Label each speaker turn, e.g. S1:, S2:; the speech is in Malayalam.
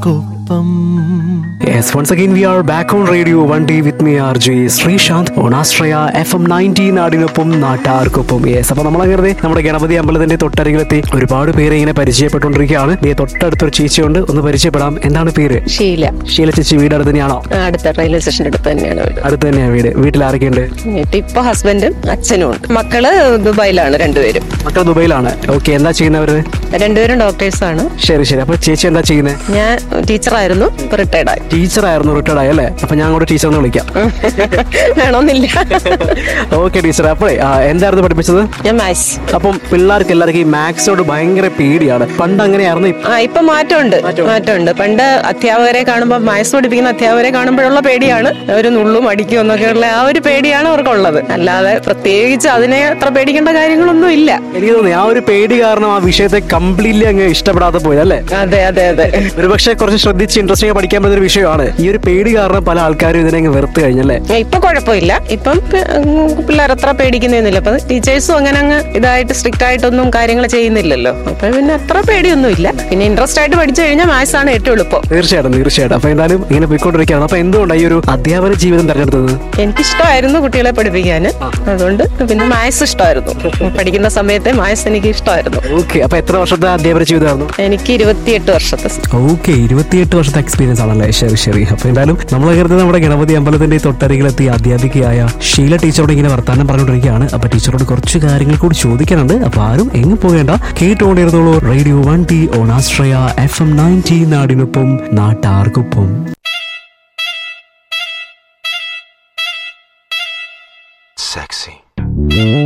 S1: നാട്ടാർക്കൊപ്പം
S2: Yes, once again we are back on radio one day with me RJ Sreesanth on Astraya FM 19 നാടിനൊപ്പം നാട്ടാർക്കൊപ്പം യെസ് അപ്പൊ നമ്മളങ്ങനെ നമ്മുടെ ഗണപതി അമ്പലത്തിന്റെ തൊട്ടരികിലെത്തി ഒരുപാട് പേരെ ഇങ്ങനെ പരിചയപ്പെട്ടുകൊണ്ടിരിക്കുകയാണ് ദേ തൊട്ടടുത്തൊരു ചേച്ചിയുണ്ട് ഒന്ന് പരിചയപ്പെടാം എന്താണ് പേര്
S3: ഷീല
S2: ശീല ചേച്ചി വീട് അടുത്ത് തന്നെയാണോ
S3: ആ, അടുത്ത റെയിൽവേ സ്റ്റേഷൻ്റെ അടുത്ത് തന്നെയാണ് വീട്
S2: അടുത്ത് തന്നെയാണ് വീട് വീട്ടിൽ ആരൊക്കെയുണ്ട്
S3: എന്നിട്ട് ഇപ്പൊ ഹസ്ബൻഡും അച്ഛനും ഉണ്ട് മക്കള് ദുബായിലാണ് രണ്ടുപേരും
S2: മക്കൾ ദുബൈയിലാണ് ഓക്കെ എന്താ ചെയ്യുന്നവര്
S3: രണ്ടുപേരും ഡോക്ടേഴ്സ് ആണ്
S2: ശരി ശരി അപ്പൊ ചേച്ചി എന്താ ചെയ്യുന്നത്
S3: ഞാൻ ടീച്ചറായിരുന്നു ഇപ്പൊ റിട്ടയർഡ് ആയി
S2: ടീച്ചർ ആയിരുന്നു റിട്ടയർഡ് ആയി അല്ലേ അപ്പൊ ഞാൻ കൂടെ ടീച്ചർ എന്ന് വിളിക്കാം
S3: വേണമെന്നില്ല
S2: ഓക്കെ ടീച്ചർ അപ്പോഴേ ആ, എന്തായിരുന്നു പഠിപ്പിച്ചത്
S3: ഞാൻ മാത്സ്
S2: അപ്പം പിള്ളേർക്ക് എല്ലാവർക്കും ഈ മാത്സോട് ഭയങ്കര പേടിയാണ് പണ്ട് അങ്ങനെയായിരുന്നു ഇപ്പ-
S3: ആ ഇപ്പൊ മാറ്റമുണ്ട് മാറ്റമുണ്ട് പണ്ട് അധ്യാപകരെ കാണുമ്പോൾ മാത്സ് പഠിപ്പിക്കുന്ന അധ്യാപകരെ കാണുമ്പോഴുള്ള പേടിയാണ് ഒരു നുള്ളും അടിക്കും എന്നൊക്കെയുള്ള ആ ഒരു പേടിയാണ് അവർക്കുള്ളത് അല്ലാതെ പ്രത്യേകിച്ച് അതിനെ അത്ര പേടിക്കേണ്ട കാര്യങ്ങളൊന്നും ഇല്ല
S2: എനിക്ക് തോന്നി ആ ഒരു പേടി കാരണം ആ വിഷയത്തെ കംപ്ലീറ്റ്ലി അങ്ങ് ഇഷ്ടപ്പെടാതെ പോയത് അല്ലേ
S3: അതെ അതെ അതെ
S2: ഒരുപക്ഷെ കുറച്ച് ശ്രദ്ധിച്ച് ഇൻട്രസ്റ്റിംഗ് പഠിക്കാൻ പറ്റുന്ന ഒരു വിഷയമാണ് ഈ ഒരു പേടി കാരണം പല ആൾക്കാരും ഇതിനെ അങ്ങ് വെറുത്ത് കഴിഞ്ഞല്ലേ
S3: ഇപ്പൊ കുഴപ്പമില്ല ഇപ്പം പിള്ളേർ അത്ര പേടിക്കുന്നൊന്നുമില്ല അപ്പൊ ടീച്ചേഴ്സും അങ്ങനെ അങ്ങ് ഇതായിട്ട് സ്ട്രിക്റ്റ് ആയിട്ടൊന്നും കാര്യങ്ങൾ ചെയ്യുന്നില്ലല്ലോ അപ്പൊ പിന്നെ അത്ര പേടിയൊന്നുമില്ല പിന്നെ ഇൻട്രസ്റ്റ് ആയിട്ട് പഠിച്ചു കഴിഞ്ഞാൽ മാത്സ് ആണ് ഏറ്റവും എളുപ്പം
S2: തീർച്ചയായിട്ടും തീർച്ചയായിട്ടും അപ്പൊ എന്തായാലും ഇങ്ങനെ പോയിക്കൊണ്ടിരിക്കുകയാണ് അപ്പൊ എന്തുകൊണ്ടാണ് ഈ ഒരു അധ്യാപന ജീവിതം തെരഞ്ഞെടുത്തത്
S3: എനിക്കിഷ്ടമായിരുന്നു കുട്ടികളെ പഠിപ്പിക്കാൻ അതുകൊണ്ട് പിന്നെ മാത്സ് ഇഷ്ടമായിരുന്നു പഠിക്കുന്ന സമയത്തെ മാത്സ് എനിക്ക് ഇഷ്ടമായിരുന്നു
S2: ഓക്കെ അപ്പൊ എത്ര വർഷത്തെ അധ്യാപന ജീവിതമായിരുന്നു
S3: എനിക്ക് ഇരുപത്തിയെട്ട് വർഷത്തെ
S2: ഓക്കെ ഇരുപത്തിയെട്ട് വർഷത്തെ എക്സ്പീരിയൻസ് ആണല്ലേ ശരി ശരി അപ്പൊ എന്തായാലും നമ്മൾ കരുതുന്നത് നമ്മുടെ ഗണപതി അമ്പലത്തിന്റെ ഈ തൊട്ടരികിലെത്തി അധ്യാപികയായ ഷീല ടീച്ചറോട് ഇങ്ങനെ വർത്താനം പറഞ്ഞുകൊണ്ടിരിക്കുകയാണ് അപ്പൊ ടീച്ചറോട് കുറച്ച് കാര്യങ്ങൾ കൂടി ചോദിക്കാനുണ്ട് അപ്പൊ ആരും എങ്ങും പോകേണ്ട കേട്ടുകൊണ്ടിരുന്നോളൂ റേഡിയോ വൺ ടി ഓണാശ്രയ എഫ് എം നയൻറ്റി നാടിനൊപ്പം നാട്ടാർക്കൊപ്പം
S1: sexy